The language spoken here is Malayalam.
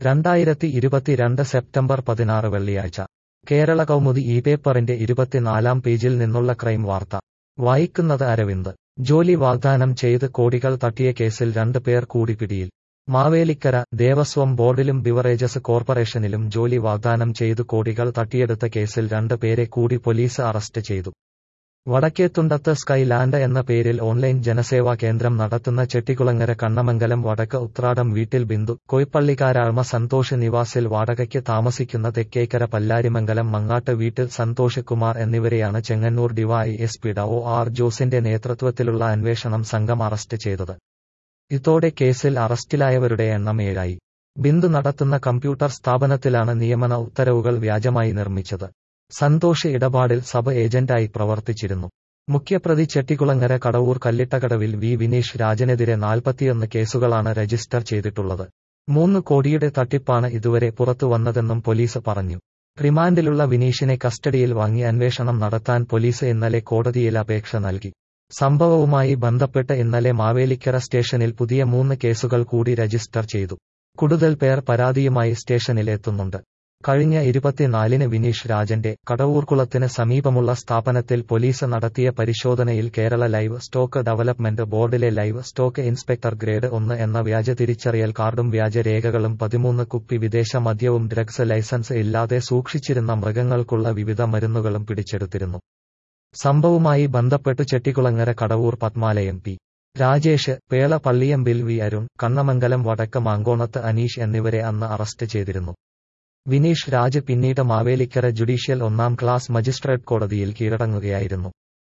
രണ്ടായിരത്തി ഇരുപത്തിരണ്ട് സെപ്റ്റംബർ പതിനാറ് വെള്ളിയാഴ്ച കേരള കൗമുദി ഈ പേപ്പറിന്റെ ഇരുപത്തിനാലാം പേജിൽ നിന്നുള്ള ക്രൈം വാർത്ത വായിക്കുന്നത് അരവിന്ദ് ജോലി വാഗ്ദാനം ചെയ്ത് കോടികൾ തട്ടിയ കേസിൽ രണ്ട് പേർ കൂടി പിടിയിൽ മാവേലിക്കര ദേവസ്വം ബോർഡിലും ബിവറേജസ് കോർപ്പറേഷനിലും ജോലി വാഗ്ദാനം ചെയ്തു കോടികൾ തട്ടിയെടുത്ത കേസിൽ രണ്ട് പേരെ കൂടി പോലീസ് അറസ്റ്റ് ചെയ്തു വടക്കേത്തുണ്ടത്ത് സ്കൈലാൻഡ് എന്ന പേരിൽ ഓൺലൈൻ ജനസേവാ കേന്ദ്രം നടത്തുന്ന ചെട്ടികുളങ്ങര കണ്ണമംഗലം വടക്ക് ഉത്രാടം വീട്ടിൽ ബിന്ദു കൊയ്പ്പള്ളിക്കാരാഴ്മ സന്തോഷ് നിവാസിൽ വാടകയ്ക്ക് താമസിക്കുന്ന തെക്കേക്കര പല്ലാരിമംഗലം മങ്ങാട്ട് വീട്ടിൽ സന്തോഷ് കുമാർ എന്നിവരെയാണ് ചെങ്ങന്നൂർ ഡിവൈ എസ് പി ഡ ഒ ആർ ജോസിന്റെ നേതൃത്വത്തിലുള്ള അന്വേഷണം സംഘം അറസ്റ്റ് ചെയ്തത് ഇതോടെ കേസിൽ അറസ്റ്റിലായവരുടെ എണ്ണം ഏഴായി ബിന്ദു നടത്തുന്ന കമ്പ്യൂട്ടർ സ്ഥാപനത്തിലാണ് നിയമന ഉത്തരവുകൾ വ്യാജമായി നിർമ്മിച്ചത് സന്തോഷ് ഇടപാടിൽ സബ് ഏജന്റായി പ്രവർത്തിച്ചിരുന്നു മുഖ്യപ്രതി ചെട്ടികുളങ്ങര കടവൂർ കല്ലിട്ടകടവിൽ വി വിനീഷ് രാജനെതിരെ നാൽപ്പത്തിയൊന്ന് കേസുകളാണ് രജിസ്റ്റർ ചെയ്തിട്ടുള്ളത് മൂന്ന് കോടിയുടെ തട്ടിപ്പാണ് ഇതുവരെ പുറത്തു വന്നതെന്നും പോലീസ് പറഞ്ഞു റിമാൻഡിലുള്ള വിനീഷിനെ കസ്റ്റഡിയിൽ വാങ്ങി അന്വേഷണം നടത്താൻ പോലീസ് ഇന്നലെ കോടതിയിൽ അപേക്ഷ നൽകി സംഭവവുമായി ബന്ധപ്പെട്ട് ഇന്നലെ മാവേലിക്കര സ്റ്റേഷനിൽ പുതിയ മൂന്ന് കേസുകൾ കൂടി രജിസ്റ്റർ ചെയ്തു കൂടുതൽ പേർ പരാതിയുമായി സ്റ്റേഷനിൽ എത്തുന്നുണ്ട് കഴിഞ്ഞ ഇരുപത്തിനാലിന് വിനീഷ് രാജന്റെ കടവൂർക്കുളത്തിന് സമീപമുള്ള സ്ഥാപനത്തിൽ പോലീസ് നടത്തിയ പരിശോധനയിൽ കേരള ലൈവ് സ്റ്റോക്ക് ഡെവലപ്മെന്റ് ബോർഡിലെ ലൈവ് സ്റ്റോക്ക് ഇൻസ്പെക്ടർ ഗ്രേഡ് ഒന്ന് എന്ന വ്യാജ തിരിച്ചറിയൽ കാർഡും വ്യാജ രേഖകളും പതിമൂന്ന് കുപ്പി വിദേശ മദ്യവും ഡ്രഗ്സ് ലൈസൻസ് ഇല്ലാതെ സൂക്ഷിച്ചിരുന്ന മൃഗങ്ങൾക്കുള്ള വിവിധ മരുന്നുകളും പിടിച്ചെടുത്തിരുന്നു സംഭവവുമായി ബന്ധപ്പെട്ട് ചെട്ടികുളങ്ങര കടവൂർ പത്മാലയം പി രാജേഷ് പേള പള്ളിയമ്പിൽ വി അരുൺ കണ്ണമംഗലം വടക്ക് മാങ്കോണത്ത് അനീഷ് എന്നിവരെ അന്ന് അറസ്റ്റ് ചെയ്തിരുന്നു വിനീഷ് രാജ് പിന്നീട് മാവേലിക്കര ജുഡീഷ്യൽ ഒന്നാം ക്ലാസ് മജിസ്ട്രേറ്റ് കോടതിയിൽ കീഴടങ്ങുകയായിരുന്നു